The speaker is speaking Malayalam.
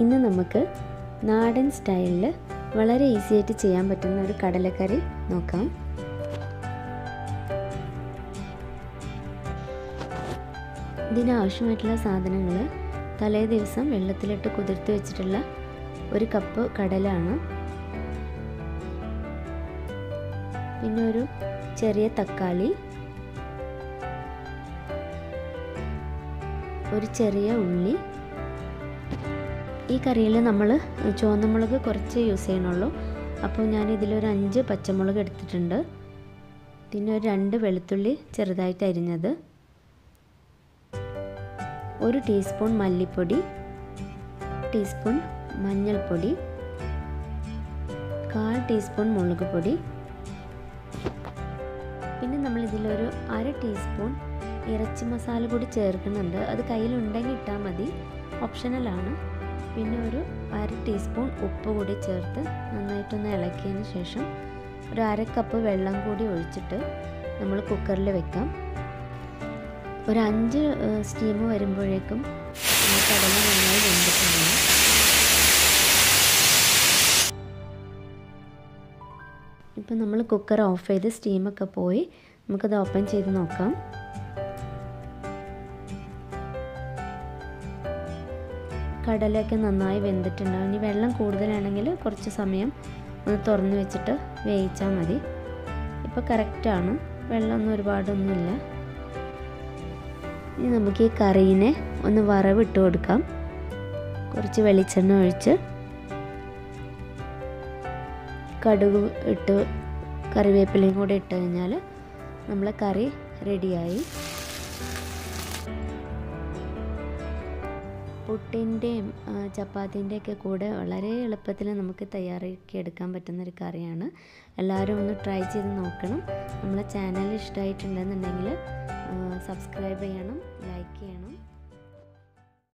ഇന്ന് നമുക്ക് നാടൻ സ്റ്റൈലിൽ വളരെ ഈസി ആയിട്ട് ചെയ്യാൻ പറ്റുന്ന ഒരു കടലക്കറി നോക്കാം ഇതിനാവശ്യമായിട്ടുള്ള സാധനങ്ങൾ തലേ ദിവസം വെള്ളത്തിലിട്ട് കുതിർത്ത് വെച്ചിട്ടുള്ള ഒരു കപ്പ് കടലാണ് പിന്നെ ഒരു ചെറിയ തക്കാളി ഒരു ചെറിയ ഉള്ളി ഈ കറിയിൽ നമ്മൾ ചുവന്നമുളക് കുറച്ച് യൂസ് ചെയ്യണുള്ളൂ അപ്പോൾ ഞാൻ ഇതിലൊരു അഞ്ച് പച്ചമുളക് എടുത്തിട്ടുണ്ട് പിന്നെ ഒരു രണ്ട് വെളുത്തുള്ളി ചെറുതായിട്ട് അരിഞ്ഞത് ഒരു ടീസ്പൂൺ മല്ലിപ്പൊടി ടീസ്പൂൺ മഞ്ഞൾപ്പൊടി കാൽ ടീസ്പൂൺ മുളക് പൊടി പിന്നെ നമ്മൾ ഇതിലൊരു അര ടീസ്പൂൺ ഇറച്ചി മസാല കൂടി ചേർക്കുന്നുണ്ട് അത് കയ്യിലുണ്ടെങ്കിൽ ഇട്ടാൽ മതി ഓപ്ഷണലാണ് പിന്നെ ഒരു അര ടീസ്പൂൺ ഉപ്പ് കൂടി ചേർത്ത് നന്നായിട്ടൊന്ന് ഇളക്കിയതിന് ശേഷം ഒരു അര കപ്പ് വെള്ളം കൂടി ഒഴിച്ചിട്ട് നമ്മൾ കുക്കറിൽ വെക്കാം ഒരു അഞ്ച് സ്റ്റീം വരുമ്പോഴേക്കും കടല നന്നായി വെന്തിട്ടുണ്ടാകും ഇപ്പം നമ്മൾ കുക്കർ ഓഫ് ചെയ്ത് സ്റ്റീമൊക്കെ പോയി നമുക്കത് ഓപ്പൺ ചെയ്ത് നോക്കാം കടലൊക്കെ നന്നായി വെന്തിട്ടുണ്ടാവും ഇനി വെള്ളം കൂടുതലാണെങ്കിൽ കുറച്ച് സമയം ഒന്ന് തുറന്ന് വെച്ചിട്ട് വേവിച്ചാൽ മതി ഇപ്പോൾ കറക്റ്റാണ് വെള്ളമൊന്നും ഒരുപാടൊന്നുമില്ല ഇനി നമുക്ക് ഈ കറീനെ ഒന്ന് വറവിട്ട് കൊടുക്കാം കുറച്ച് വെളിച്ചെണ്ണ ഒഴിച്ച് കടുക് ഇട്ട് കറിവേപ്പിലയും കൂടെ ഇട്ട് കഴിഞ്ഞാൽ നമ്മളെ കറി റെഡിയായി പുട്ടിൻ്റെയും ചപ്പാത്തിൻ്റെയൊക്കെ കൂടെ വളരെ എളുപ്പത്തിൽ നമുക്ക് തയ്യാറാക്കി എടുക്കാൻ പറ്റുന്ന ഒരു കറിയാണ് എല്ലാവരും ഒന്ന് ട്രൈ ചെയ്ത് നോക്കണം നമ്മളെ ചാനൽ ഇഷ്ടമായിട്ടുണ്ടെന്നുണ്ടെങ്കിൽ സബ്സ്ക്രൈബ് ചെയ്യണം ലൈക്ക് ചെയ്യണം